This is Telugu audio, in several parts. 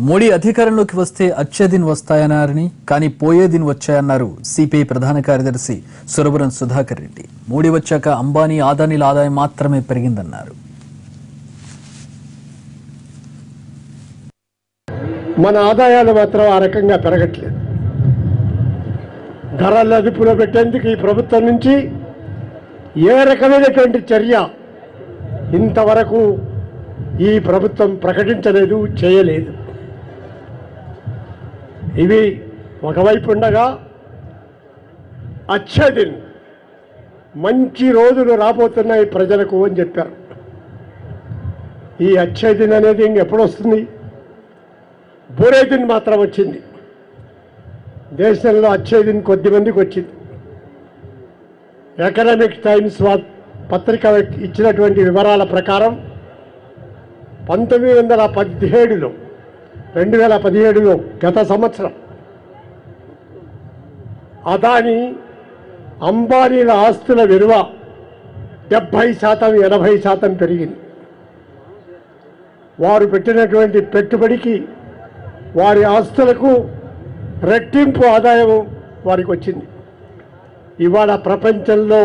మోడీ అధికారంలోకి వస్తే అచ్చే దిన్ వస్తాయన్నారని కానీ పోయే దిన్ వచ్చాయన్నారు సిపిఐ ప్రధాన కార్యదర్శి సురవరం సుధాకర్ రెడ్డి మోడీ వచ్చాక అంబానీ ఆదానీల ఆదాయం మాత్రమే పెరిగిందన్నారు మన ఆదాయాలు మాత్రం ఆ రకంగా పెరగట్లేదు ధరల అదుపులో పెట్టేందుకు ఈ ప్రభుత్వం నుంచి ఏ రకమైనటువంటి చర్య ఇంతవరకు ఈ ప్రభుత్వం ప్రకటించలేదు చేయలేదు ఇవి ఒకవైపు ఉండగా అచ్చదిన్ మంచి రోజులు రాబోతున్నాయి ప్రజలకు అని చెప్పారు ఈ అచ్చదిన్ అనేది ఇంకెప్పుడు వస్తుంది బురేదిన్ మాత్రం వచ్చింది దేశంలో అచ్చేదిన్ కొద్ది మందికి వచ్చింది ఎకనామిక్ టైమ్స్ వా- పత్రిక ఇచ్చినటువంటి వివరాల ప్రకారం పంతొమ్మిది వందల పదిహేడులో రెండు వేల పదిహేడులో గత సంవత్సరం అదాని అంబానీల ఆస్తుల విలువ డెబ్భై శాతం ఎనభై శాతం పెరిగింది వారు పెట్టినటువంటి పెట్టుబడికి వారి ఆస్తులకు రెట్టింపు ఆదాయం వారికి వచ్చింది ఇవాళ ప్రపంచంలో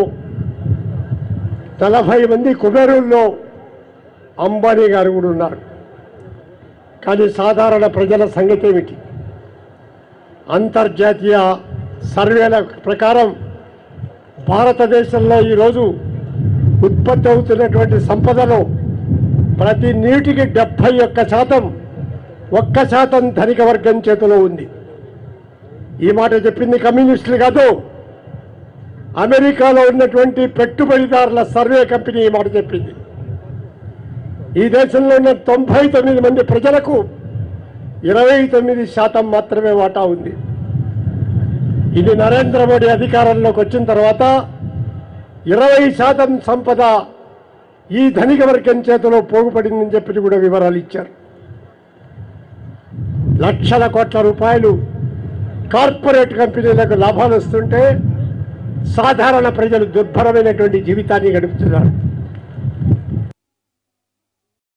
నలభై మంది కుబేరుల్లో అంబానీ గారు కూడా ఉన్నారు కానీ సాధారణ ప్రజల సంగతి ఏమిటి అంతర్జాతీయ సర్వేల ప్రకారం భారతదేశంలో ఈరోజు ఉత్పత్తి అవుతున్నటువంటి సంపదలో ప్రతి నీటికి డెబ్భై ఒక్క శాతం ఒక్క శాతం ధనిక వర్గం చేతిలో ఉంది ఈ మాట చెప్పింది కమ్యూనిస్టులు కాదు అమెరికాలో ఉన్నటువంటి పెట్టుబడిదారుల సర్వే కంపెనీ ఈ మాట చెప్పింది ఈ దేశంలో ఉన్న తొంభై తొమ్మిది మంది ప్రజలకు ఇరవై తొమ్మిది శాతం మాత్రమే వాటా ఉంది ఇది నరేంద్ర మోడీ అధికారంలోకి వచ్చిన తర్వాత ఇరవై శాతం సంపద ఈ ధనిక వర్గం చేతిలో పోగుపడిందని చెప్పి కూడా వివరాలు ఇచ్చారు లక్షల కోట్ల రూపాయలు కార్పొరేట్ కంపెనీలకు లాభాలు వస్తుంటే సాధారణ ప్రజలు దుర్భరమైనటువంటి జీవితాన్ని గడుపుతున్నారు